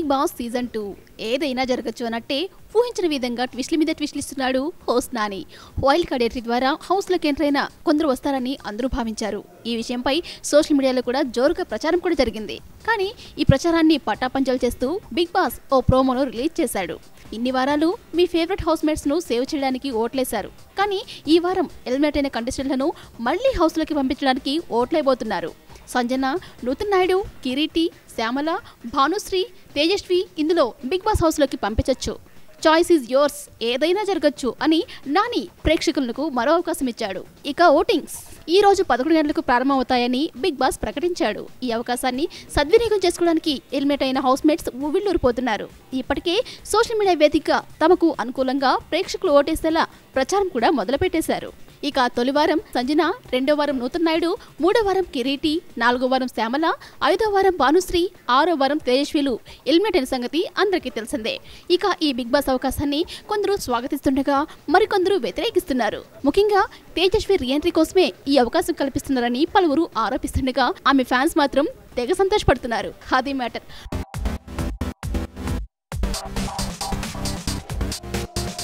big boss season two ఏదైనా జరగచ్చు అన్నట్టే ఊహించిన విధంగా ట్విస్ట్ల మీద ట్విస్ట్లు ఇస్తున్నాడు host Nani wild card entry ద్వారా హౌస్లోకి ఎంటర్ అయిన కొందరు వస్తారని అందరూ భావించారు ఈ విషయంపై సోషల్ మీడియాలో కూడా జోరుగా ప్రచారం కూడా జరిగింది కానీ ఈ ప్రచారాన్ని పటాపంచలు చేస్తూ బిగ్ బాస్ ఓ ప్రోమోను రిలీజ్ చేశాడు ఇన్ని వారాలు మీ ఫేవరెట్ హౌస్ మేట్స్ ను సేవ్ చేయడానికి ఓట్లేశారు కానీ ఈ వారం ఎలిమినేట్ అయిన కంటెస్టెంట్లను మళ్ళీ హౌస్లోకి పంపించడానికి ఓట్లైపోతున్నారు సంజన నూతన్ నాయుడు కిరీటి శ్యామల భానుశ్రీ తేజస్వి ఇందులో బిగ్ బాస్ హౌస్లోకి పంపించొచ్చు చాయిస్ ఈజ్ యోర్స్ ఏదైనా జరగచ్చు అని నాని ప్రేక్షకులకు మరో అవకాశం ఇచ్చాడు ఇక ఓటింగ్స్ ఈ రోజు పదకొండు గంటలకు ప్రారంభమవుతాయని బిగ్ బాస్ ప్రకటించాడు ఈ అవకాశాన్ని సద్వినియోగం చేసుకోవడానికి ఎలిమినేట్ అయిన హౌస్ మేట్స్ ఉవ్విళ్ళూరిపోతున్నారు ఇప్పటికే సోషల్ మీడియా వేదిక తమకు అనుకూలంగా ప్రేక్షకులు ఓటేసేలా ప్రచారం కూడా మొదలుపెట్టేశారు ఇక తొలి వారం సంజన రెండో వారం నూతన్ నాయుడు మూడో వారం కిరీటి నాలుగో వారం శ్యామల ఐదో వారం భానుశ్రీ ఆరో వారం తేజస్విలు ఎలిమినేట్ అయిన సంగతి అందరికీ తెలిసిందే ఇక ఈ బిగ్ బాస్ అవకాశాన్ని కొందరు స్వాగతిస్తుండగా మరికొందరు వ్యతిరేకిస్తున్నారు ముఖ్యంగా తేజస్వి రీఎంట్రీ కోసమే ఈ అవకాశం కల్పిస్తున్నారని పలువురు ఆరోపిస్తుండగా ఆమె ఫ్యాన్స్ మాత్రం తెగ సంతోషపడుతున్నారు అది మ్యాటర్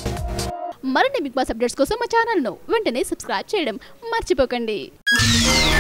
మరిన్ని బిగ్ బాస్ అప్డేట్స్ కోసం మా ఛానల్ను వెంటనే సబ్స్క్రైబ్ చేయడం మర్చిపోకండి